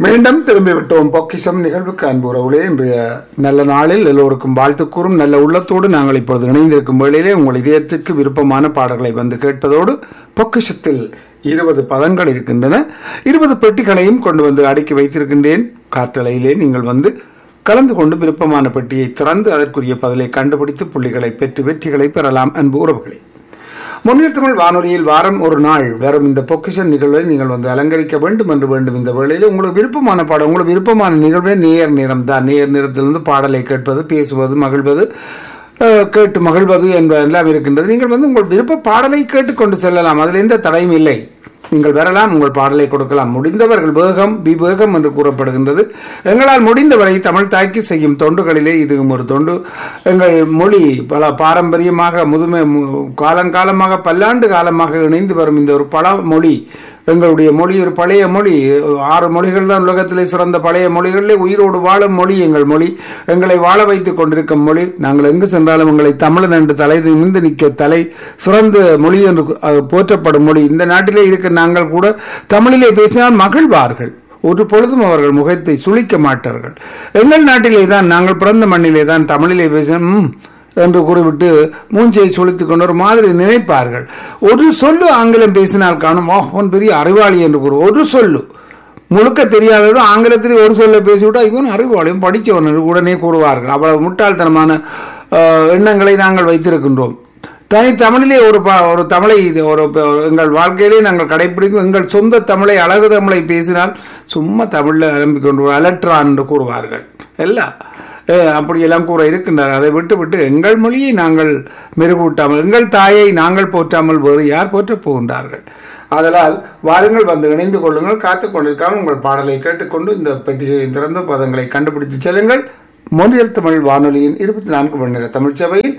மீண்டும் திரும்பி விட்டோம் பொக்கிஷம் நிகழ்வுக்கு அன்பு உறவுகளே இன்றைய நல்ல நாளில் எல்லோருக்கும் வாழ்த்து கூறும் நல்ல உள்ளத்தோடு நாங்கள் இப்பொழுது இணைந்திருக்கும் வேளையிலே உங்கள் இதயத்திற்கு விருப்பமான பாடல்களை வந்து கேட்பதோடு பொக்கிஷத்தில் இருபது பதங்கள் இருக்கின்றன இருபது பெட்டிகளையும் கொண்டு வந்து அடுக்கி வைத்திருக்கின்றேன் காற்றலையிலே நீங்கள் வந்து கலந்து கொண்டு விருப்பமான பெட்டியை திறந்து அதற்குரிய பதிலை கண்டுபிடித்து புள்ளிகளை பெற்று வெற்றிகளை பெறலாம் அன்பு உறவுகளே முன்னில் தமிழ் வானொலியில் வாரம் ஒரு நாள் வரும் இந்த பொக்கிஷன் நிகழ்வை நீங்கள் வந்து அலங்கரிக்க வேண்டும் என்று வேண்டும் இந்த வேளையில் உங்களுக்கு விருப்பமான பாடம் உங்களுக்கு விருப்பமான நிகழ்வே நேர் நேரம் தான் நேர் நேரத்திலிருந்து பாடலை கேட்பது பேசுவது மகிழ்வது அஹ், கேட்டு மகிழ்வது என்பதெல்லாம் இருக்கின்றது நீங்கள் வந்து உங்கள் விருப்ப பாடலை கேட்டுக்கொண்டு செல்லலாம் அதில் எந்த தடையும் இல்லை நீங்கள் வரலாம் உங்கள் பாடலை கொடுக்கலாம் முடிந்தவர்கள் வேகம் விவேகம் என்று கூறப்படுகின்றது எங்களால் முடிந்தவரை தமிழ் தாக்கி செய்யும் தொண்டுகளிலே இதுவும் ஒரு தொண்டு எங்கள் மொழி பல பாரம்பரியமாக முதுமை மு- காலங்காலமாக பல்லாண்டு காலமாக இணைந்து வரும் இந்த ஒரு பல மொழி எங்களுடைய மொழி ஒரு பழைய மொழி ஆறு மொழிகள் தான் உலகத்திலே சிறந்த பழைய மொழிகளிலே உயிரோடு வாழும் மொழி எங்கள் மொழி எங்களை வாழ வைத்துக் கொண்டிருக்கும் மொழி நாங்கள் எங்கு சென்றாலும் எங்களை தமிழன் என்று தலை நிமிர்ந்து நிற்க தலை சிறந்த மொழி என்று அஹ், போற்றப்படும் மொழி இந்த நாட்டிலே இருக்க நாங்கள் கூட தமிழிலே பேசினால் மகிழ்வார்கள் ஒரு பொழுதும் அவர்கள் முகத்தை சுளிக்க மாட்டார்கள் எங்கள் நாட்டிலே தான் நாங்கள் பிறந்த மண்ணிலே தான் தமிழிலே பேசினோம் "ம்" என்று கூறிவிட்டு மூஞ்சியை சுளித்துக் கொண்டு ஒரு மாதிரி நினைப்பார்கள் ஒரு சொல்லு ஆங்கிலம் பேசினால் காணும் "ஓ, அவன் பெரிய அறிவாளி என்று கூறு ஒரு சொல்லு முழுக்க தெரியாதவரும் ஆங்கிலத்தில் ஒரு சொல்ல பேசிவிட்டா இவன் அறிவாளியும் படித்தவன் என்று உடனே கூறுவார்கள் அவ்வளவு முட்டாள்தனமான அஹ், எண்ணங்களை நாங்கள் வைத்திருக்கின்றோம் தனி தமிழிலே ஒரு ப ஒரு தமிழை இது ஒரு ப- எங்கள் வாழ்க்கையிலே நாங்கள் கடைபிடிக்கும் எங்கள் சொந்த தமிழை அழகு தமிழை பேசினால் சும்மா தமிழில் ஆரம்பிக் கொண்டு அலற்றான் என்று கூறுவார்கள் எல்லாம் அஹ், அப்படியெல்லாம் கூற இருக்கின்றார் அதை விட்டு விட்டு எங்கள் மொழியை நாங்கள் மெருகூட்டாமல் எங்கள் தாயை நாங்கள் போற்றாமல் வேறு யார் போற்றப் போகின்றார்கள் ஆதலால் வாருங்கள் வந்து இணைந்து கொள்ளுங்கள் காத்துக் கொண்டிருக்காமல் உங்கள் பாடலை கேட்டுக்கொண்டு இந்த பெட்டியை திறந்த பதங்களை கண்டுபிடித்து செல்லுங்கள் மொழியல் தமிழ் வானொலியின் இருபத்தி நான்கு மணி நேர தமிழ்ச்சபையில்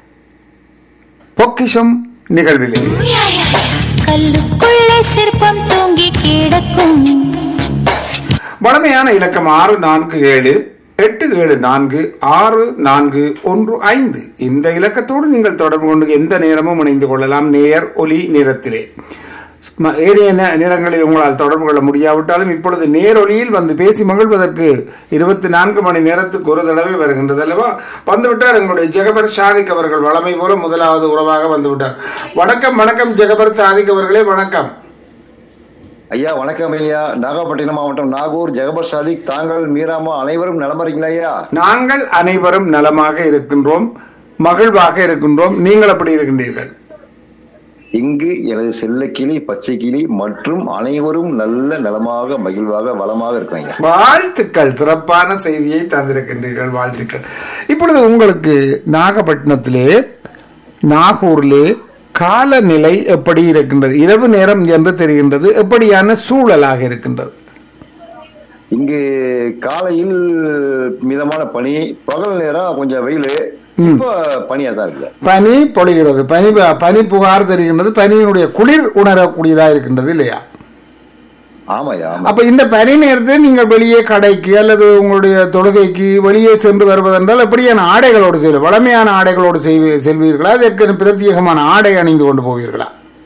பொக்கிஷம் நிகழ்விலே கல்லுக்குள்ளே சிற்பம் தூங்கி கிடக்கும் வளமையான இலக்கம் ஆறு நான்கு ஏழு எட்டு ஏழு நான்கு ஆறு நான்கு ஒன்று ஐந்து இந்த இலக்கத்தோடு நீங்கள் தொடர்பு கொண்டு எந்த நேரமும் இணைந்து கொள்ளலாம் நேர் ஒலி நிறத்திலே ம- ஏனைய நே- நேரங்களில் உங்களால் தொடர்பு கொள்ள முடியாவிட்டாலும் இப்பொழுது நேரொலியில் வந்து பேசி மகிழ்வதற்கு இருபத்தி நான்கு மணி நேரத்துக்கு ஒரு தடவை வருகின்றது அல்லவா வந்துவிட்டார் எங்களுடைய ஜெகபர் சாதிக் அவர்கள் வளமை போல முதலாவது உறவாக வந்துவிட்டார் வணக்கம் வணக்கம் ஜெகபர் சாதிக் அவர்களே வணக்கம் ஐயா வணக்கம் ஐயா நாகப்பட்டினம் மாவட்டம் நாகூர் ஜெகபர் சாதிக் தாங்கள் மீராமா அனைவரும் நலமா இருக்கீங்களா ஐயா நாங்கள் அனைவரும் நலமாக இருக்கின்றோம் மகிழ்வாக இருக்கின்றோம் நீங்கள் எப்படி இருக்கின்றீர்கள் இங்கு எனது செல்ல கிளி பச்சை கிளி மற்றும் அனைவரும் நல்ல நலமாக மகிழ்வாக வளமாக இருக்கும் ஐயா வாழ்த்துக்கள் சிறப்பான செய்தியை தந்திருக்கின்றீர்கள் வாழ்த்துக்கள் இப்பொழுது உங்களுக்கு நாகப்பட்டினத்திலே நாகூரிலே காலநிலை எப்படி இருக்கின்றது இரவு நேரம் என்று தெரிகின்றது எப்படியான சூழலாக இருக்கின்றது இங்கு காலையில் மிதமான பனி பகல் நேரம் கொஞ்சம் வெயில் இப்ப பனியா தான் இருக்கு பனி பொழிகிறது பனி பனி புகார் தெரிகின்றது பனியினுடைய குளிர் உணரக்கூடியதாக இருக்கின்றது இல்லையா ஆமாய்யா ஆமா அப்ப இந்த பனி நேரத்தில் நீங்கள் வெளியே கடைக்கு அல்லது உங்களுடைய தொழுகைக்கு வெளியே சென்று வருவதென்றால் எப்படியான ஆடைகளோடு செய்ய வளமையான ஆடைகளோடு செய்வ செல்வீர்களா அதற்கு பிரத்யேகமான ஆடை அணிந்து கொண்டு போவீர்களா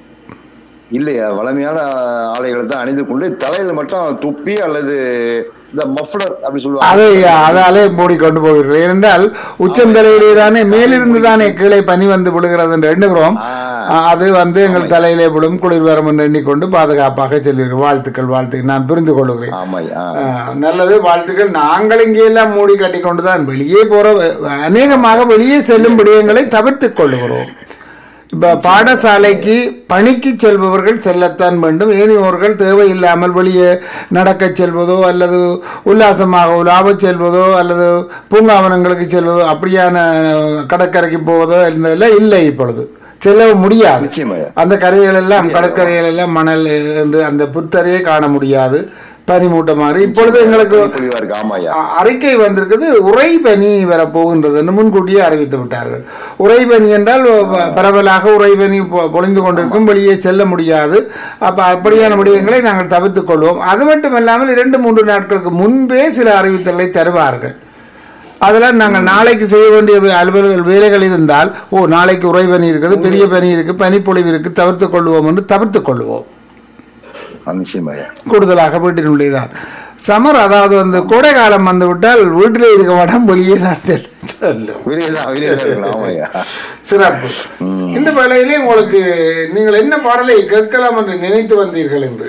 இல்லையா வளமையான ஆடைகளை தான் அணிந்து கொண்டு தலையில மட்டும் துப்பி அல்லது இந்த மஃப்ளர் அப்படி சொல்லுவாங்க அதை அதாலே மூடிக்கொண்டு போவீர்கள் ஏனென்றால் உச்சந்தலையிலே தானே மேலிருந்து தானே கீழே பனி வந்து விழுகிறது என்று எண்ணுகிறோம் ஆ. ஆ, அது வந்து எங்கள் தலையிலே விழும் குளிர் வரும் என்று எண்ணிக்கொண்டு பாதுகாப்பாக செல்வீர்கள் வாழ்த்துக்கள் வாழ்த்துக்கள் நான் புரிந்து கொள்கிறேன் ஆமாய்யா ஆ, நல்லது வாழ்த்துக்கள் நாங்கள் இங்கே எல்லாம் மூடி கட்டி கொண்டுதான் வெளியே போற அநேகமாக வெளியே செல்லும் விடயங்களை தவிர்த்துக் கொள்ளுகிறோம் இப்ப பாடசாலைக்கு பணிக்கு செல்பவர்கள் செல்லத்தான் வேண்டும் ஏனையோர்கள் தேவையில்லாமல் வெளியே நடக்கச் செல்வதோ அல்லது உல்லாசமாக உலாவச் செல்வதோ அல்லது பூங்காவனங்களுக்கு செல்வதோ அப்படியான கடற்கரைக்கு போவதோ என்பதெல்லாம் இல்லை இப்பொழுது செல்ல முடியாது நிச்சயமாய்யா அந்த கரைகள் எல்லாம் கடற்கரைகள் எல்லாம் மணல் என்று அந்த புத்தரையே காண முடியாது பனிமூட்டமாக இப்பொழுது எங்களுக்கு தெளிவா இருக்கு ஆமாய்யா அ- அறிக்கை வந்திருக்குது உறை பனி வரப்போகின்றது என்று முன்கூட்டியே அறிவித்து விட்டார்கள் உறை பனி என்றால் ப- பரவலாக உறை பனி பொ- பொழிந்து கொண்டிருக்கும் வெளியே செல்ல முடியாது அப்ப அப்படியான விடயங்களை நாங்கள் தவிர்த்துக் கொள்வோம் அது மட்டுமல்லாமல் இரண்டு மூன்று நாட்களுக்கு முன்பே சில அறிவித்தல்களை தருவார்கள் அதெல்லாம் நாங்கள் நாளைக்கு செய்ய வேண்டிய வே- அலுவல்கள் வேலைகள் இருந்தால் ஓ நாளைக்கு உறை பனி இருக்குது பெரிய பனி இருக்கு பனிப்பொழிவு இருக்கு தவிர்த்துக் கொள்வோம் என்று தவிர்த்துக் கொள்வோம் ஆ, நிச்சயமாய்யா கூடுதலாக வீட்டினுள்ளேதான் சமர் அதாவது வந்து கோடை காலம் வந்து விட்டால் வீட்டிலே இருக்க மாட்டோம் வெளியே தான் செல்ல- செல்லும் வெளியதான் வெளியதான் இருக்கலாம் ஆமாய்யா சிறப்பு இந்த வேளையிலே உங்களுக்கு நீங்கள் என்ன பாடலை கேட்கலாம் என்று நினைத்து வந்தீர்கள் என்று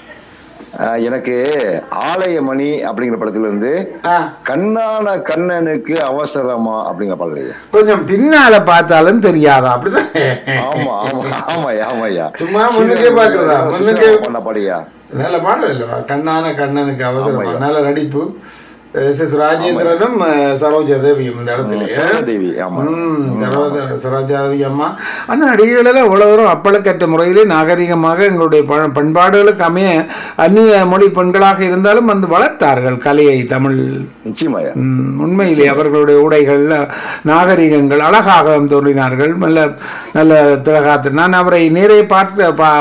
ஆஹ் எனக்கு ஆலயமணி அப்படிங்கிற படத்துல இருந்து ஆ, கண்ணான கண்ணனுக்கு அவசரமா அப்படிங்கிற பாடல் ஐயா கொஞ்சம் பின்னால பார்த்தாலும் தெரியாதா அப்படிதான் ஆமா ஆமா ஆமாய்யா ஆமாய்யா சும்மா முன்னுக்கே பார்க்கிறதா? முன்னுக்கே- பண்ண பாடியா நல்ல பாடல் இல்லவா கண்ணான கண்ணனுக்கு அவசரம் ஆமாய்யா. நல்ல நடிப்பு எஸ் எஸ் ராஜேந்திரனும் அஹ், சரோஜா தேவியும் இந்த இடத்துல தேவி ஆமா ம், சரோஜா சரோஜாதேவி அம்மா அந்த நடிகைகளெல்லாம் உலகரும் அப்பழுக்கற்ற முறையிலே நாகரிகமாக எங்களுடைய ப- பண்பாடுகளுக்கு அமைய அந்நிய மொழி பெண்களாக இருந்தாலும் வந்து வளர்த்தார்கள் கலையை தமிழ் நிச்சயமாய்யா ம், உண்மையிலே அவர்களுடைய உடைகள் நாகரிகங்கள் அழகாக தோன்றினார்கள் நல்ல நல்ல திலகாத்து நான் அவரை நேரே பார்த்து பா-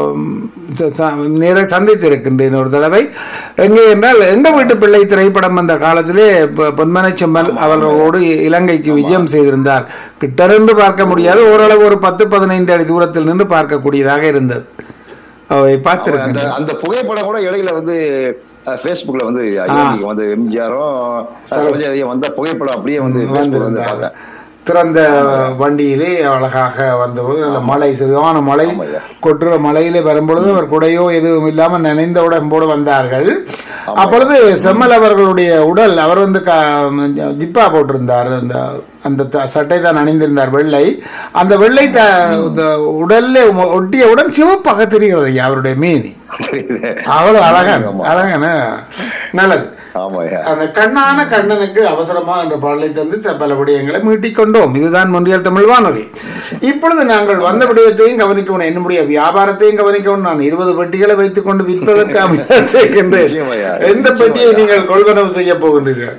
ச- ச- நேரே சந்தித்திருக்கின்றேன் ஒரு தடவை எங்கே என்றால் எங்க வீட்டு பிள்ளை திரைப்படம் வந்த காலத்திலே பொ- பொன்மனை செம்மல் அவர்களோடு இலங்கைக்கு விஜயம் செய்திருந்தார் கிட்டருந்து பார்க்க முடியாது ஓரளவு ஒரு பத்து பதினைந்து அடி தூரத்தில் நின்று பார்க்கக்கூடியதாக இருந்தது அவை அந்த பார்த்திருக்கின்றேன் அந்த புகைப்படம் கூட இடையில வந்து ஃபேஸ்புக்ல வந்து ஐயா நீங்க வந்து எம்ஜிஆரும் சரோஜாதையும் வந்த புகைப்படம் அப்படியே வந்து ஃபேஸ்புக்ல வந்து பார்த்தேன் திறந்த வண்டியிலே அழகாக வந்தபோது நல்ல மழை சரியான மழை ஆமாய்யா. கொட்டுற மழையிலே வரும்பொழுது அவர் குடையோ எதுவும் இல்லாமல் நனைந்த உடம்போடு வந்தார்கள் அப்பொழுது செம்மல் அவர்களுடைய உடல் அவர் வந்து க- ஜிப்பா போட்டிருந்தார் அந்த அந்த த- சட்டை தான் அணிந்திருந்தார் வெள்ளை அந்த வெள்ளை த இந்த உடல்ல ஒட்டியவுடன் சிவப்பாக தெரிகிறது ஐயா அவருடைய மீனி தெரியுது அவ்வளவு அழகான ஆமா. அழகான நல்லது ஆமாய்யா அந்த கண்ணான கண்ணனுக்கு அவசரமா என்ற பாடலை தந்து ச- பல விடயங்களை மீட்டிக் கொண்டோம் இதுதான் முன்றியல் தமிழ் வானொலி இப்பொழுது நாங்கள் வந்த விடயத்தையும் கவனிக்கணும் என்னுடைய வியாபாரத்தையும் கவனிக்கணும் நான் இருபது பெட்டிகளை வைத்துக் கொண்டு விற்பதற்கு அமைச்சர் சேர்க்கின்றேன் நிச்சயமாய்யா. எந்த பெட்டியை நீங்கள் கொள்வனவு செய்ய போகின்றீர்கள்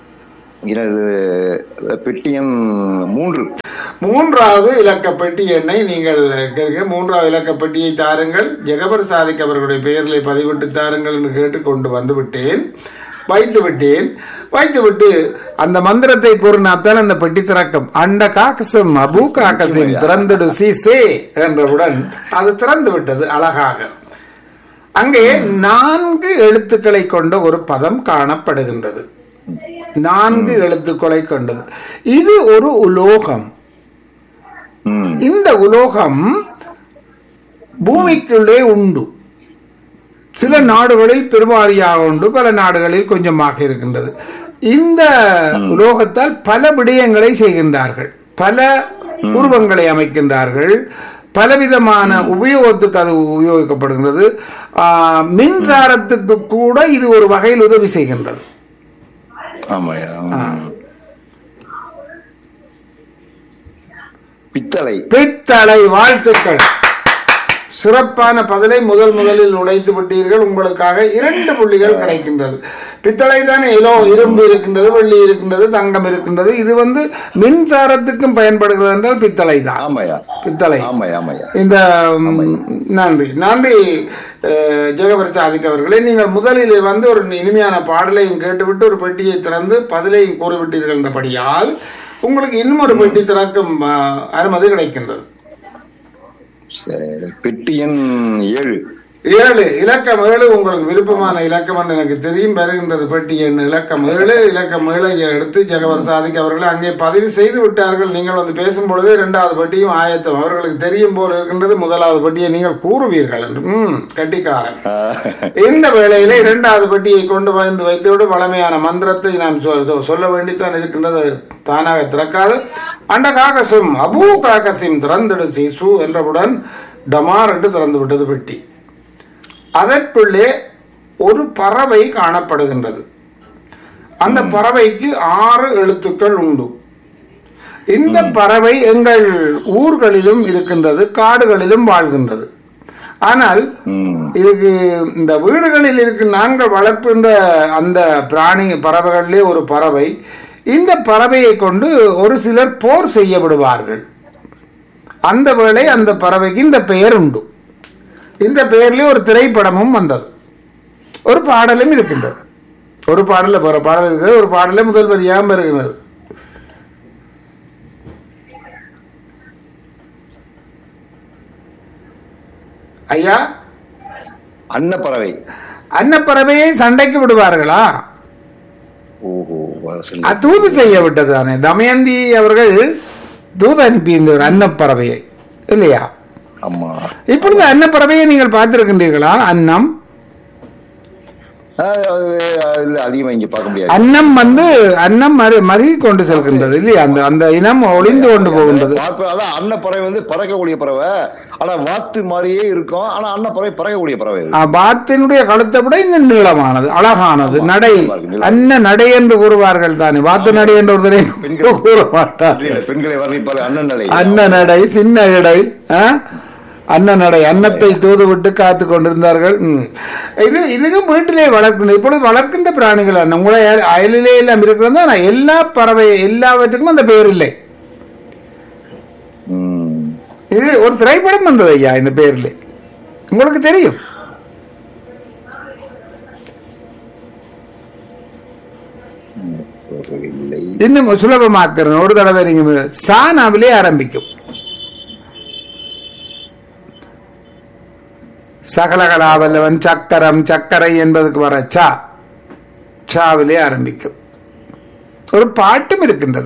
எனது பெட்டியன் மூன்று மூன்றாவது இலக்க பெட்டி எண்ணை நீங்கள் கேட்க மூன்றாவது இலக்க பெட்டியை தாருங்கள் ஜெகபர் சாதிக் அவர்களுடைய பெயர்களை பதிவிட்டு தாருங்கள் என்று கேட்டு கொண்டு வந்து விட்டேன் வைத்து விட்டேன் வைத்துவிட்டு அந்த மந்திரத்தை கூறினாத்தான் அந்த பெட்டி திறக்கும் அண்ட காக்கசம் அபூ காக்கசம் திறந்துடு சீசே என்றவுடன் அது திறந்து விட்டது அழகாக அங்கே நான்கு எழுத்துக்களை கொண்ட ஒரு பதம் காணப்படுகின்றது நான்கு எழுத்துக்களை கொண்டது இது ஒரு உலோகம் ம் இந்த உலோகம் பூமிக்குள்ளே உண்டு சில நாடுகளில் பெருவாரியாக உண்டு பல நாடுகளில் கொஞ்சமாக இருக்கின்றது இந்த உலோகத்தால் பல விடயங்களை செய்கின்றார்கள் பல உருவங்களை அமைக்கின்றார்கள் பலவிதமான உபயோகத்துக்கு அது உபயோகிக்கப்படுகின்றது ஆ, மின்சாரத்துக்கு கூட இது ஒரு வகையில் உதவி செய்கின்றது ஆமாய்யா ம். பித்தளை பித்தளை வாழ்த்துக்கள் சிறப்பான பதிலை முதல் முதலில் உடைத்து விட்டீர்கள் உங்களுக்காக இரண்டு புள்ளிகள் கிடைக்கின்றது பித்தளை தானே ஏதோ இரும்பு இருக்கின்றது வெள்ளி இருக்கின்றது தங்கம் இருக்கின்றது இது வந்து மின்சாரத்துக்கும் பயன்படுகிறது என்றால் பித்தளை தான் ஆமாய்யா பித்தளை ஆமாய்யா ஆமாய்யா இந்த ம், நன்றி நன்றி அஹ், ஜெகபர் சாதிக் அவர்களே நீங்கள் முதலில் வந்து ஒரு இனிமையான பாடலையும் கேட்டுவிட்டு ஒரு பெட்டியை திறந்து பதிலையும் கூறிவிட்டீர்கள் என்றபடியால் உங்களுக்கு இன்னும் ஒரு பெட்டி திறக்கும் அஹ், அனுமதி கிடைக்கின்றது சரி. பெட்டியன் ஏழு ஏழு இலக்கம் ஏழு உங்களுக்கு விருப்பமான இலக்கம் என்று எனக்கு தெரியும் வருகின்றது பெட்டி எண் இலக்கம் ஏழு இலக்கம் ஏழை எடுத்து ஜெகவர் சாதிக் அவர்கள் அங்கே பதிவு செய்து விட்டார்கள் நீங்கள் வந்து பேசும் பொழுதே இரண்டாவது பெட்டியும் ஆயத்தம் அவர்களுக்கு தெரியும் போல் இருக்கின்றது முதலாவது பெட்டியை நீங்கள் கூறுவீர்கள் என்று ம் கட்டிக்காரன் இந்த வேளையில இரண்டாவது பெட்டியை கொண்டு வந்து வைத்துவிட்டு பழமையான மந்திரத்தை நான் சொ- சொ- சொல்ல வேண்டித்தான் இருக்கின்றது தானாக திறக்காது அண்ட காகசும் அபூ காகசிம் திறந்திடு சீசு என்றவுடன் டமார் என்று திறந்து விட்டது பெட்டி அதற்குள்ளே ஒரு பறவை காணப்படுகின்றது அந்த பறவைக்கு ஆறு எழுத்துக்கள் உண்டு இந்த பறவை எங்கள் ஊர்களிலும் இருக்கின்றது காடுகளிலும் வாழ்கின்றது ஆனால் ம் இதுக்கு இந்த வீடுகளில் இருக்கு நாங்கள் வளர்க்கின்ற அந்த பிராணி பறவைகளிலே ஒரு பறவை இந்த பறவையை கொண்டு ஒரு சிலர் போர் செய்ய விடுவார்கள் அந்த வேளை அந்த பறவைக்கு இந்த பெயர் உண்டு இந்த பெயர்லேயே ஒரு திரைப்படமும் வந்தது ஒரு பாடலும் இருக்கின்றது ஒரு பாடல போற பாடல் இருக்கிறது ஒரு பாடலே முதல் வரியாக வருகிறது ஐயா அன்னப்பறவை அன்னப்பறவையை சண்டைக்கு விடுவார்களா ஓஹோ சரி. அது தூது செய்ய விட்டது தானே தமயந்தி அவர்கள் தூது அனுப்பியிருந்தவர் அன்னப்பறவையை இல்லையா ஆமா இப்பொழுது அன்னப்பறவையை நீங்கள் பார்த்திருக்கின்றீர்களா அன்னம் ஆஹ் அது அது இல்ல அதிகமா இங்க பார்க்க முடியாது அன்னம் வந்து அன்னம் மறு மருகி கொண்டு செல்கின்றது இல்லையா அந்த அந்த இனம் ஒளிந்து கொண்டு போகின்றது பார்ப்ப- அதான் அன்னப்பறவை வந்து பறக்கக்கூடிய பறவை ஆனா வாத்து மாதிரியே இருக்கும் ஆனா அன்னப்பறவை பறக்கக்கூடிய பறவை அது. ஆ, வாத்தினுடைய கழுத்தை விட இன்னும் நீளமானது அழகானது நடை நீளமா இருக்கு, நீளமா. அன்ன நடை என்று கூறுவார்கள் தானே வாத்து நடை என்று ஒருத்தரை பெண்கள். கூற மாட்டார் இல்ல, பெண்களை வர்ணிப்பாரு அண்ணன் நடை அன்ன நடை சின்ன இடை ஆ? அன்ன நடை அன்னத்தை தூது விட்டு காத்து கொண்டிருந்தார்கள் ம். இது இதுக்கும் வீட்டிலே வளர்க்கின்ற இப்பொழுது வளர்க்கின்ற பிராணிகள் என்ன உங்களை அயல்- அயலிலே எல்லாம் இருக்கிறது ஆனால் எல்லா பறவை எல்லாவற்றுக்கும் அந்த பெயர் இல்லை ம். இது ஒரு திரைப்படம் வந்தது ஐயா இந்த பேர்ல உங்களுக்கு தெரியும் ஒரு இல்லை இன்னும் சுலபமாக்குறேன் ஒரு தடவை நீங்க சானாவிலே ஆரம்பிக்கும் சகலகலாவல்லவன் சக்கரம் சக்கரை என்பதுக்கு வர சா சாவிலே ஆரம்பிக்கும் ஒரு பாட்டும் இருக்கின்றது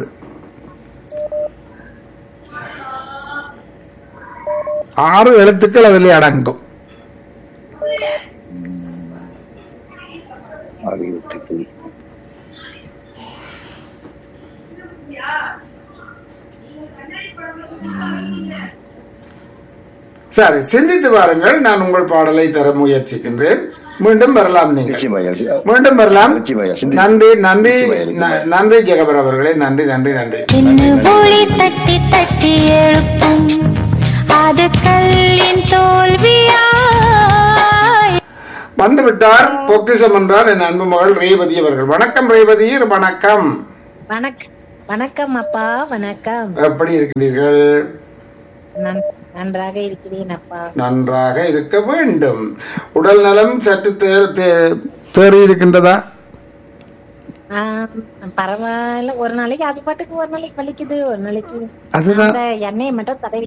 ஆறு எழுத்துக்கள் அதிலே அடங்கும் அறிவத்துக்கு சரி சிந்தித்து பாருங்கள் நான் உங்கள் பாடலை தர முயற்சிக்கின்றேன் மீண்டும் வரலாம் நீங்கள் நிச்சயமா நிச்சயமா. மீண்டும் வரலாம் நிச்சயமாய்யா, சிந்தி- நன்றி நன்றி நிச்சயமாய்யா, நிச்சயமாய்யா. ந- நன்றி ஜெகபர் அவர்களே நன்றி நன்றி நன்றி சின்ன புலி தட்டி தட்டி எழுப்பும் அது கல்லின் தோல்வியாய் வந்துவிட்டார் பொக்கிஷம் என்றால் என் அன்பு மகள் ரேவதி அவர்கள் வணக்கம் ரேவதி வணக்கம் வணக்கம் வணக்கம் அப்பா வணக்கம் எப்படி இருக்கின்றீர்கள் நான் நன்றாக இருக்கிறேன் அப்பா நன்றாக இருக்க வேண்டும் உடல் நலம் சற்று தேர் தே- தேறி இருக்கின்றதா ஆம், பரவாயில்ல ஒரு நாளைக்கு அது பாட்டுக்கு ஒரு நாளைக்கு வலிக்குது ஒரு நாளைக்கு அதுதான் அந்த எண்ணெயை மட்டும் தடவி